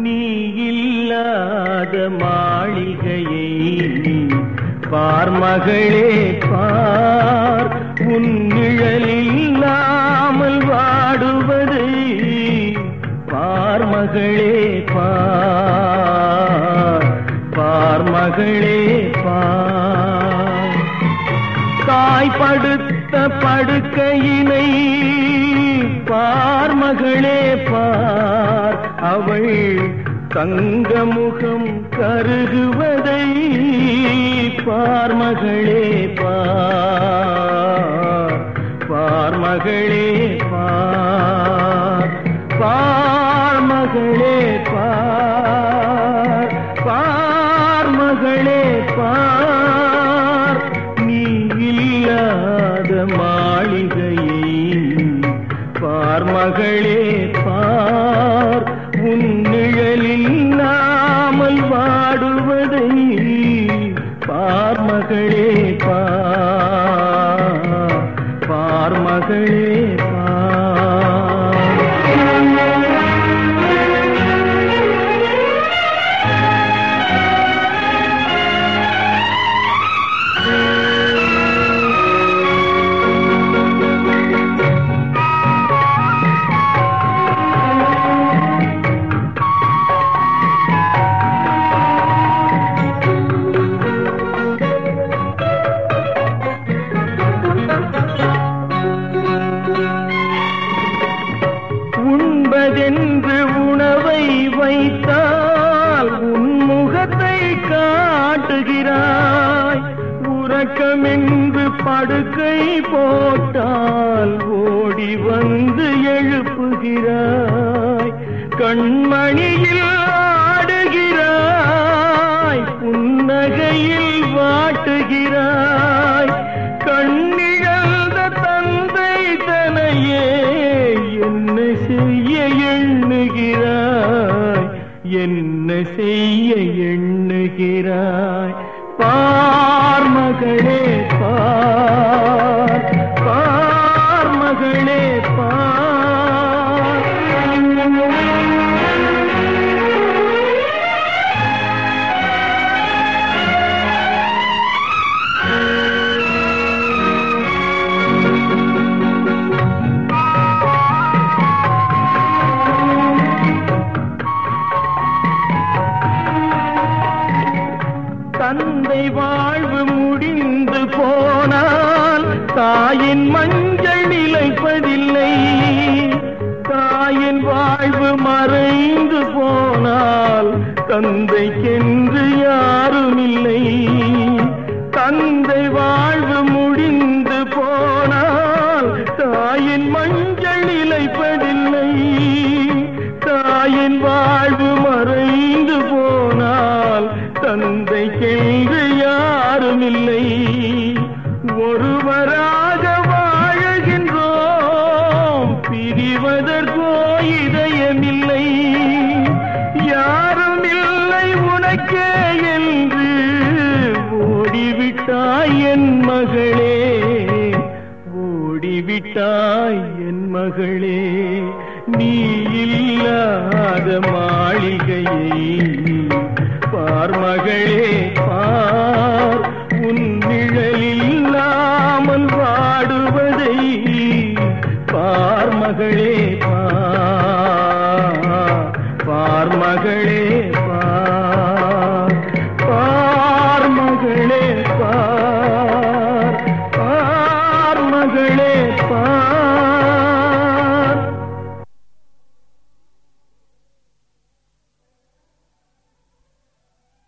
நீ இல்லாத மாளிகையை பார்மகளே பார் உன் நிழலில்லாமல் வாடுவதை பார்மகளே பார் பார்மகளே பார் தாய் படுத்த படுக்கையினை பார் மகளே பார் அவள் தங்க முகம் கருகுவதை பார் மகளே பார் பார் மகளே பார் பார் மகளே பார் பார் மகளே பார் நீ இல்லாத மாளிகையை பார் மகளே பார் உன் நிழலில்லாமல் வாடுவதை பார் மகளே பார் பார் மகளே பார் உண்பதென்று உணவை வைத்தால் உன் முகத்தை காட்டுகிறாய் உறக்கமென்று படுக்கை போட்டால் ஓடி வந்து எழுப்புகிறாய் கண்மணியில் ஆடுகிறாய் புன்னகையில் வாட்டுகிறாய் கண்ணிழந்த தந்தை தனையே என்ன செய்ய எண்ணுகிறாய் என்ன செய்ய எண்ணுகிறாய் பார் மகளே பார் பார் மகளே பார் தந்தை வாழ்வு முடிந்து போனால் தாயின் மஞ்சள் நிலைப்பதில்லை தாயின் வாழ்வு மறைந்து போனால் தந்தைக்கென்று யாருமில்லை தந்தை வாழ்வு முடிந்து போனால் தாயின் மஞ்சள் நிலைப்பதில்லை தாயின் வாழ்வு மறைந்து போனால் தந்தைக்கென்று யாருமில்லை ஒருவராக வாழுகின்றோம் பிரிவதற்கோ இதயமில்லை யாரும் இல்லை உனக்கே என்று ஓடிவிட்டாய் என் மகளே ஓடிவிட்டாய் என் மகளே நீ இல்லாத மாளிகையை பார் மகளே பார் உன் நிழலில்லாமல் வாடுவதை பார் மகளே பார் பார் மகளே